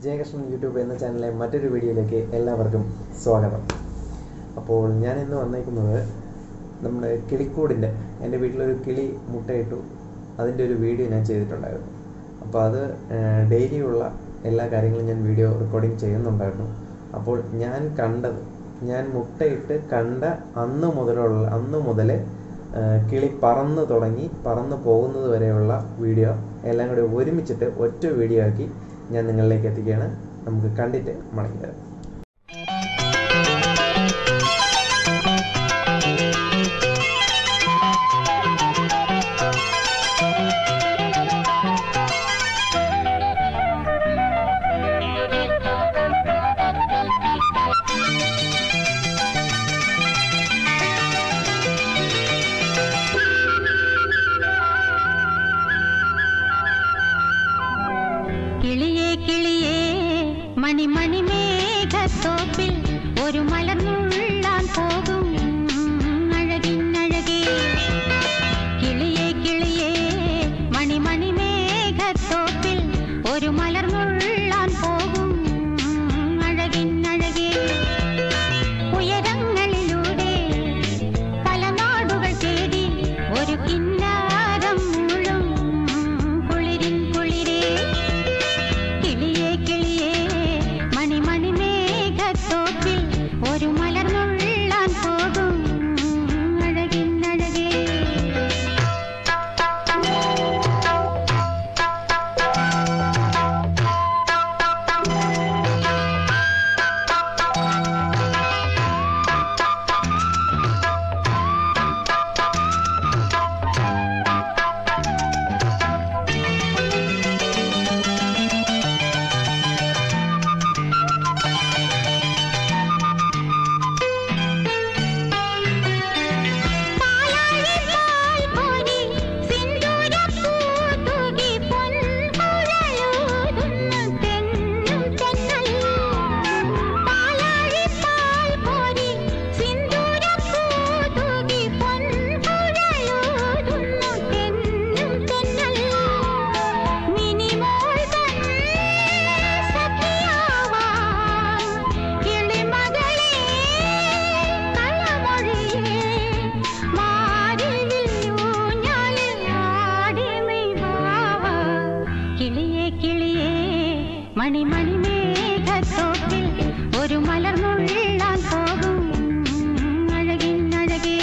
Jayakrishnan YouTube എന്ന ചാനലിലെ മറ്റൊരു വീഡിയോയിലേക്ക് എല്ലാവർക്കും സ്വാഗതം അപ്പോൾ ഞാൻ ഇന്ന് വന്നേക്കുന്നത് നമ്മുടെ കിളിക്കൂടിൻ്റെ എൻ്റെ വീട്ടിലൊരു കിളി മുട്ടയിട്ടു അതിൻ്റെ ഒരു വീഡിയോ ഞാൻ ചെയ്തിട്ടുണ്ടായിരുന്നു അപ്പോൾ അത് ഡെയിലിയുള്ള എല്ലാ കാര്യങ്ങളും ഞാൻ വീഡിയോ റെക്കോർഡിങ് ചെയ്യുന്നുണ്ടായിരുന്നു അപ്പോൾ ഞാൻ കണ്ടത് ഞാൻ മുട്ടയിട്ട് കണ്ട അന്ന് മുതലുള്ള അന്ന് മുതൽ കിളി പറന്ന് തുടങ്ങി പറന്ന് പോകുന്നത് വരെയുള്ള വീഡിയോ എല്ലാം കൂടി ഒരുമിച്ചിട്ട് ഒറ്റ വീഡിയോ ആക്കി ഞാൻ നിങ്ങളിലേക്ക് എത്തിക്കുകയാണ് നമുക്ക് കണ്ടിട്ട് മടങ്ങി വരാം കിളിയേ കിളിയേ മണി മണി മേഘത്തോപ്പിൽ ഒരു മലർന്നുള്ളാൻ പോകും അഴകിനഴകേ കിളിയേ കിളിയേ മണി മണി മേഘത്തോപ്പിൽ ഒരു മലർന്നുള്ളാൻ പോകും അഴകിനഴകേ ഉയരങ്ങളിലൂടെ പല നാടുകൾ തേടി ഒരു കിന്നാരം മുഴും കുളിരിൻ കുളിരേ കിളിയേ കിളിയേ മണി മണി മേഘത്തോപ്പിൽ ഒരു മലർന്നുള്ളാൻ പോകും അഴകിനഴകേ പാലാഴിപ്പാൽ കോരി സിന്ദൂരപ്പൂതൂകി പൊൻകുഴലൂതുന്ന തെന്നും തെന്നൽ. പാലാഴിപ്പാൽ കോരി സിന്ദൂരപ്പൂതൂകി പൊൻകുഴലൂതുന്ന തെന്നും തെന്നൽ. മിനിമോൾ തൻ സഖിയാവാൻ കിളിമകളേ കളമൊഴിയേ കിളിയേ കിളിയേ മണി മണി മേഘത്തോപ്പിൽ ഒരു മലർന്നുള്ളാൻ പോകും അഴകിൻ അഴകേ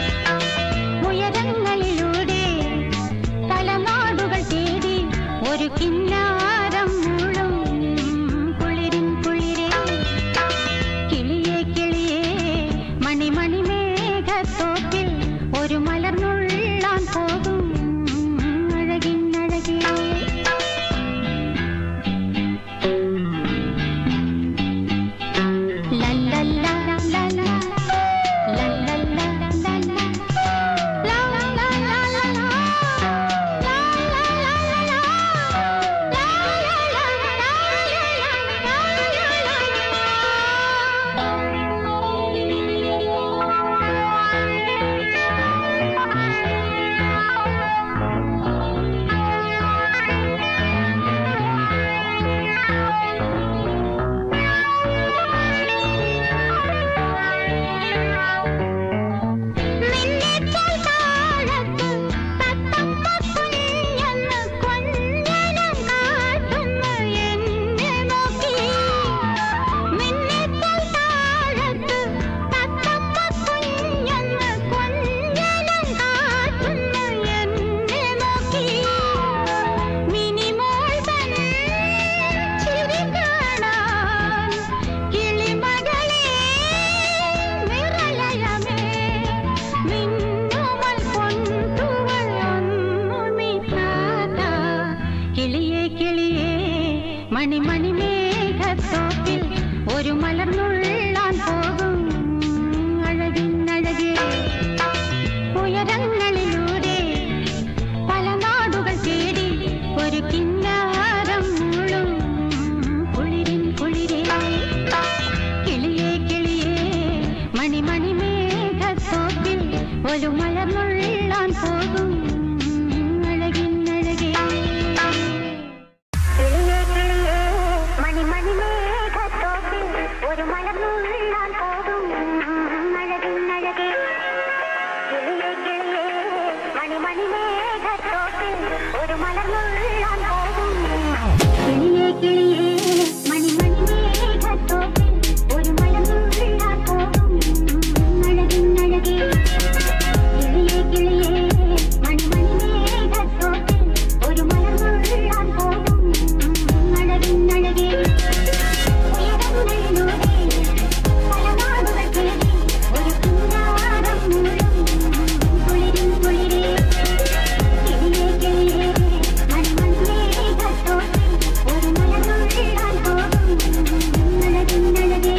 ഉയരങ്ങളിലൂടെ തലനാടുകൾ തേടി ഒരു കിന്നാരം മുഴും കുളിരിൻ കുളിരേ കിളിയേ കിളിയേ മണി മണി മേഘത്തോപ്പിൽ ഒരു മലർന്നുള്ളാൻ പോകും അഴകിൻ അഴകേ ലല്ലല്ല ലല്ല ലല്ലല്ല ലല്ല മിന്നിച്ചാൽ താഴത്ത് തത്തമ്മ കുഞ്ഞെന്ന് കൊഞ്ഞനം കാട്ടുന്നു എന്നെ നോക്കി. മിന്നിച്ചാൽ താഴത്ത് തത്തമ്മ കുഞ്ഞെന്ന് കൊഞ്ഞനം കാട്ടുന്നു എന്നെ നോക്കി. മിനിമോൾ തൻ ചിരി കാണാൻ കിളിമകളേ വിറലയമേ മിന്നുമൽ കൊണ്ടുവൾ ഒന്നു നീട്ടാത. കിളിയേ കിളിയേ മണി മണി മേഘത്തോപ്പിൽ ഒരു മലർന്നുള്ളാൻ പോകും അഴകിൻ അഴകേ ഉയരങ്ങളിലൂടെ പല നാടുകൾ തേടി ഒരു കിന്നാരം മുഴും കുളിരിൻ കുളിരേ കിളിയേ കിളിയേ മണി മണി മേഘത്തോപ്പിൽ ഒരു മലർന്നുള്ളാൻ പോകും അഴകിൻ അഴകേ കിളിയേ കിളിയേ മണിമേഘത്തോട്ടിൽ ഒരു മലർന്നുള്ളാൻ പോകും കിളിയേ കിളിയേ മണി മണിമേഘത്തോട്ടിൽ ഒരു മലർന്നുള്ളാൻ പോകും അഴകിനഴകേ കിളിയേ കിളിയേ മണി മണിമേഘത്തോട്ടിൽ ഒരു മലർന്നുള്ളാൻ പോകും അഴകിനഴകേ ഉയരങ്ങളിലൂടെ പല നാടുകൾ തേടി ഒരു കുഞ്ഞാടം മൂളും കുളിരും കുളിരേ കിളിയേ കിളിയേ മണിമണിമേഘത്തോട്ടിൽ ഒരു മലർന്നുള്ളാൻ പോകും അഴകിനഴകേ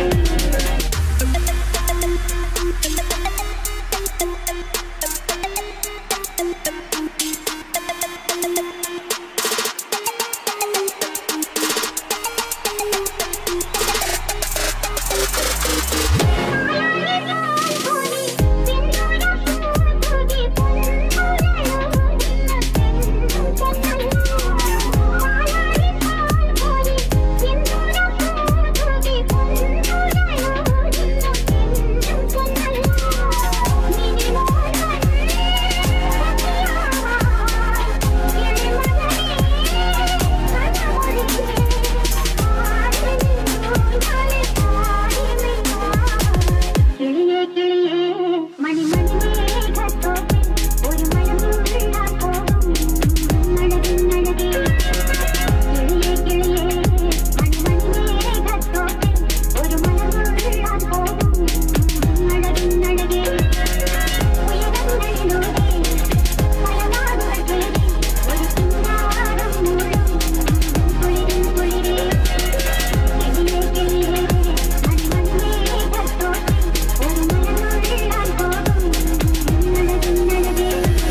കിളിയേ കിളിയേ മണി മണിമേഘത്തോട്ടിൽ ഒരു മലമുള്ളാൻ പോകും അഴകിനഴകേ കിളിയേ കിളിയേ മണി മണിമേഘത്തോട്ടിൽ ഒരു മലമുള്ളാൻ പോകും അഴകിനഴകേ ഉയരങ്ങളിലൂടെ പല നാടുകൾ തേടി ഒരു കുഞ്ഞാടം മൂളും കുളിരും കുളിരേ കിളിയേ കിളിയേ മണിമണിമേഘത്തോട്ടിൽ ഒരു മലമുള്ളാൻ പോകും അഴകിനഴകേ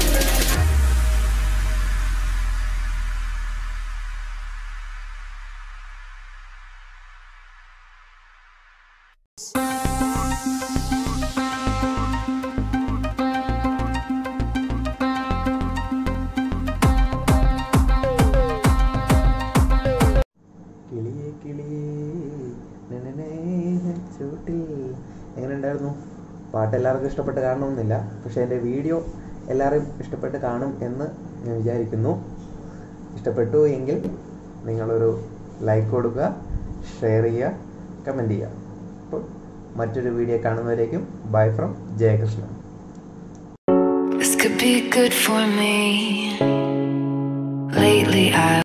കിളിയേ കിളിയേ നനനേ ചൂട്ടിൽ എങ്ങനെ ഉണ്ടായിരുന്നു പാട്ട് എല്ലാവർക്കും ഇഷ്ടപ്പെട്ട് കാണണമെന്നില്ല പക്ഷേ എൻ്റെ വീഡിയോ എല്ലാവരും ഇഷ്ടപ്പെട്ട് കാണും എന്ന് ഞാൻ വിചാരിക്കുന്നു ഇഷ്ടപ്പെട്ടു എങ്കിൽ നിങ്ങളൊരു ലൈക്ക് കൊടുക്കുക ഷെയർ ചെയ്യുക കമൻറ്റ് ചെയ്യുക അപ്പോൾ മറ്റൊരു വീഡിയോ കാണുന്നവരേക്കും bye from Jayakrishnan This could be good for me. Lately, I